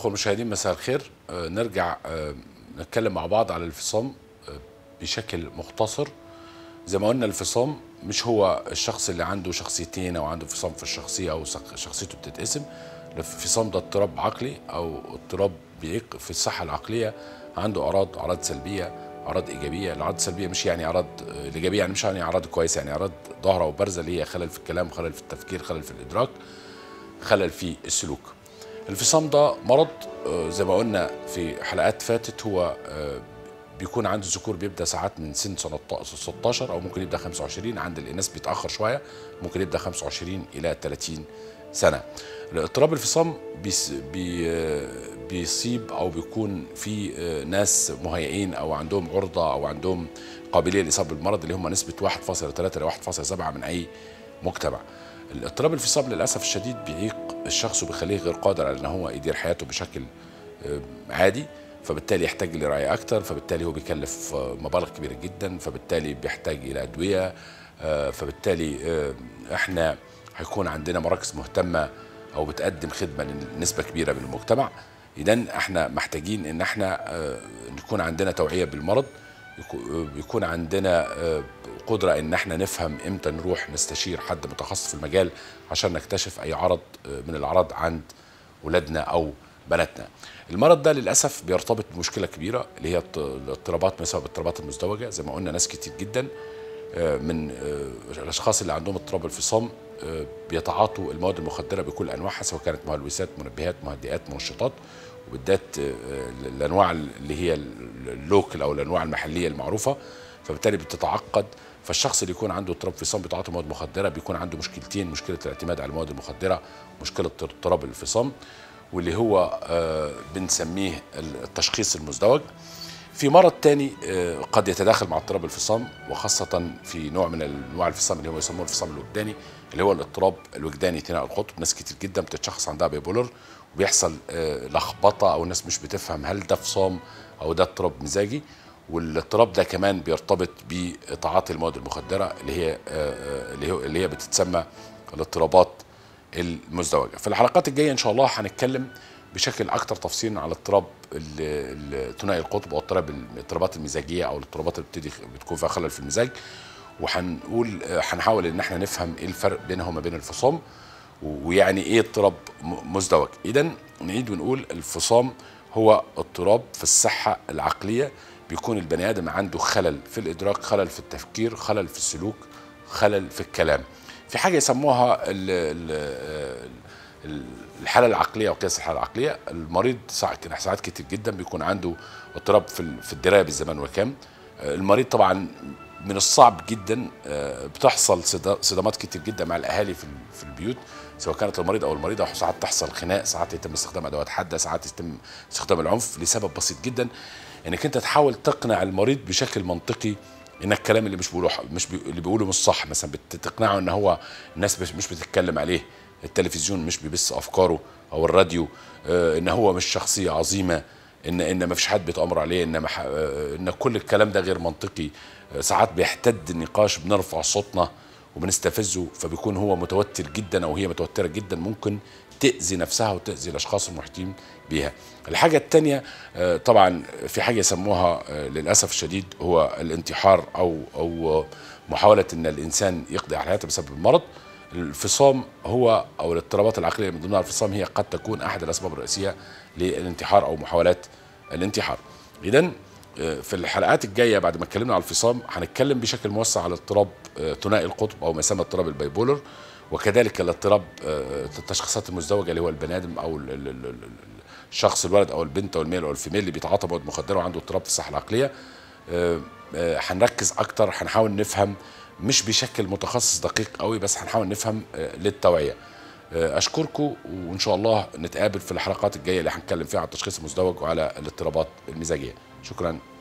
والمشاهدين مساء الخير آه، نرجع آه، نتكلم مع بعض على الانفصام آه، بشكل مختصر زي ما قلنا الانفصام مش هو الشخص اللي عنده شخصيتين او عنده انفصام في الشخصيه او شخ- شخصيته بتتقسم الانفصام ده اضطراب عقلي او اضطراب بيعيق في الصحه العقليه عنده اعراض اعراض سلبيه اعراض ايجابيه الاعراض السلبيه مش يعني اعراض آه، الايجابيه يعني مش يعني اعراض كويسه يعني اعراض ظاهره وبارزه اللي هي خلل في الكلام خلل في التفكير خلل في الادراك خلل في السلوك الانفصام ده مرض آه، زي ما قلنا في حلقات فاتت هو آه، بيكون عند الذكور بيبدا ساعات من سن سنة 16 او ممكن يبدا 25 عند الاناث بيتاخر شويه ممكن يبدا 25 الى 30 سنه اضطراب الانفصام بيس بي آه، بيصيب او بيكون في آه، ناس مهيئين او عندهم عرضه او عندهم قابليه للاصابه بالمرض اللي هم نسبه 1.3 ل 1.7 من اي مجتمع الاضطراب الانفصام للاسف الشديد بيعيق الشخص وبيخليه غير قادر على ان هو يدير حياته بشكل آه، عادي فبالتالي يحتاج لرعايه اكتر فبالتالي هو بيكلف آه، مبالغ كبيره جدا فبالتالي بيحتاج الى ادويه آه، فبالتالي آه، احنا هيكون عندنا مراكز مهتمه او بتقدم خدمه لنسبه كبيره من المجتمع اذا احنا محتاجين ان احنا آه، نكون عندنا توعيه بالمرض يكو- يكون عندنا آه، قدرة ان احنا نفهم امتى نروح نستشير حد متخصص في المجال عشان نكتشف اي عرض آه، من الاعراض عند ولادنا او بناتنا المرض ده للاسف بيرتبط بمشكله كبيره اللي هي الط- الاضطرابات ما يسمى بالاضطرابات المزدوجه زي ما قلنا ناس كتير جدا آه، من آه، الاشخاص اللي عندهم اضطراب الفصام آه، بيتعاطوا المواد المخدره بكل انواعها سواء كانت مهلوسات منبهات مهدئات منشطات وبالذات آه، الانواع اللي هي اللوكل او الانواع المحليه المعروفه فبالتالي بتتعقد فالشخص اللي يكون عنده اضطراب فصام بتعاطي مواد مخدره بيكون عنده مشكلتين مشكله الاعتماد على المواد المخدره مشكله اضطراب الانفصام واللي هو آه، بنسميه التشخيص المزدوج في مرض تاني آه، قد يتداخل مع اضطراب الفصام وخاصة في نوع من انواع الفصام اللي هو يسموه الفصام الوجداني اللي هو الاضطراب الوجداني ثنائي القطب ناس كتير جدا بتتشخص عندها بيبولر وبيحصل آه، لخبطة او الناس مش بتفهم هل ده فصام او ده اضطراب مزاجي والاضطراب ده كمان بيرتبط بتعاطي المواد المخدرة اللي هي آه، آه، اللي هو اللي هي بتتسمى الاضطرابات المزدوجه في الحلقات الجايه ان شاء الله هنتكلم بشكل اكثر تفصيلا على اضطراب ال- ال- ثنائي القطب او اضطراب الاضطرابات المزاجيه او الاضطرابات اللي بتدي بتكون فيها خلل في المزاج وهنقول آه، هنحاول ان احنا نفهم ايه الفرق بينها وما بين الفصام و- ويعني ايه اضطراب م- مزدوج اذا نعيد ونقول الفصام هو اضطراب في الصحه العقليه بيكون البني ادم عنده خلل في الادراك خلل في التفكير خلل في السلوك خلل في الكلام في حاجه يسموها ال ال ال- الحاله العقليه وقياس الحاله العقليه المريض ساعات ساعات كتير جدا بيكون عنده اضطراب في ال- في الدرايه بالزمان والمكان آه، المريض طبعا من الصعب جدا آه، بتحصل صدا- صدامات كتير جدا مع الاهالي في ال- في البيوت سواء كانت المريض او المريضه ساعات تحصل خناق ساعات يتم استخدام ادوات حاده ساعات يتم استخدام العنف لسبب بسيط جدا انك انت تحاول تقنع المريض بشكل منطقي ان الكلام اللي مش بيقوله مش بي... اللي بيقوله مش صح مثلا بتقنعه ان هو الناس مش, مش بتتكلم عليه التلفزيون مش بيبث افكاره او الراديو آه ان هو مش شخصيه عظيمه ان ان ما فيش حد بيتامر عليه ان ما ح... آه ان كل الكلام ده غير منطقي آه ساعات بيحتد النقاش بنرفع صوتنا وبنستفزه فبيكون هو متوتر جدا او هي متوتره جدا ممكن تاذي نفسها وتاذي الاشخاص المحيطين بيها. الحاجه الثانيه طبعا في حاجه يسموها آه، للاسف الشديد هو الانتحار او او محاوله ان الانسان يقضي على حياته بسبب المرض. الفصام هو او الاضطرابات العقليه من ضمنها الفصام هي قد تكون احد الاسباب الرئيسيه للانتحار او محاولات الانتحار. اذا في الحلقات الجايه بعد ما اتكلمنا على الفصام هنتكلم بشكل موسع على اضطراب آه، ثنائي القطب او ما يسمى اضطراب البايبولر وكذلك الاضطراب آه، التشخيصات المزدوجه اللي هو البني ادم او ال- ال- ال- ال- الشخص الولد او البنت او الميل او الفيميل اللي بيتعاطى مواد مخدره وعنده اضطراب في الصحه العقليه آه، آه، هنركز اكتر هنحاول نفهم مش بشكل متخصص دقيق قوي بس هنحاول نفهم آه، للتوعيه آه، اشكركم وان شاء الله نتقابل في الحلقات الجايه اللي هنتكلم فيها على التشخيص المزدوج وعلى الاضطرابات المزاجيه شكرا